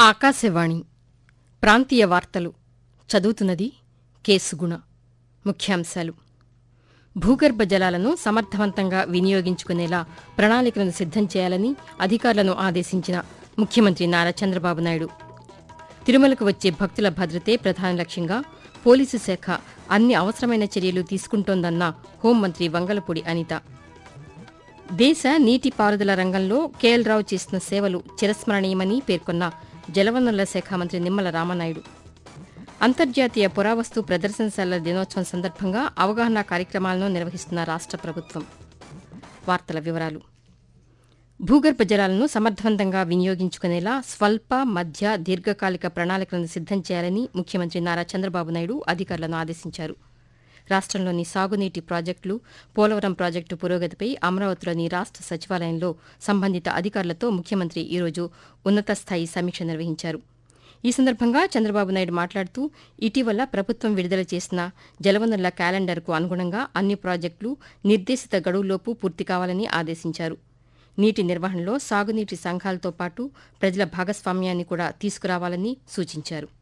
ఆకాశవాణి ప్రాంతీయ వార్తలు చదువుతున్నది కేసుగుణ ముఖ్యాంశాలు భూగర్భ జలాలను సమర్థవంతంగా వినియోగించుకునేలా ప్రణాళికలను సిద్దం చేయాలని అధికారులను ఆదేశించిన ముఖ్యమంత్రి నారా చంద్రబాబు నాయుడు తిరుమలకు వచ్చే భక్తుల భద్రతే ప్రధాన లక్ష్యంగా పోలీసు శాఖ అన్ని అవసరమైన చర్యలు తీసుకుంటోందన్న హోంమంత్రి వంగలపూడి అనిత దేశ నీటిపారుదల రంగంలో కేఎల్ రావు చేసిన సేవలు చిరస్మరణీయమని పేర్కొన్న జలవనరుల శాఖ మంత్రి నిమ్మల రామనాయుడు అంతర్జాతీయ పురావస్తు ప్రదర్శనశాలల దినోత్సవం సందర్భంగా అవగాహన కార్యక్రమాలను నిర్వహిస్తున్న రాష్ట ప్రభుత్వం వార్తల వివరాలు భూగర్భ జలాలను సమర్థవంతంగా వినియోగించుకునేలా స్వల్ప మధ్య దీర్ఘకాలిక ప్రణాళికలను సిద్దం చేయాలని ముఖ్యమంత్రి నారా చంద్రబాబు నాయుడు అధికారులను ఆదేశించారు రాష్టంలోని సాగునీటి ప్రాజెక్టులు పోలవరం ప్రాజెక్టు పురోగతిపై అమరావతిలోని రాష్ట సచివాలయంలో సంబంధిత అధికారులతో ముఖ్యమంత్రి ఈరోజు ఉన్నతస్థాయి సమీక్ష నిర్వహించారు ఈ సందర్భంగా చంద్రబాబు నాయుడు మాట్లాడుతూ ఇటీవల ప్రభుత్వం విడుదల చేసిన జలవనరుల క్యాలెండర్కు అనుగుణంగా అన్ని ప్రాజెక్టులు నిర్దేశిత గడువులోపు పూర్తి కావాలని ఆదేశించారు నీటి నిర్వహణలో సాగునీటి సంఘాలతో పాటు ప్రజల భాగస్వామ్యాన్ని కూడా తీసుకురావాలని సూచించారు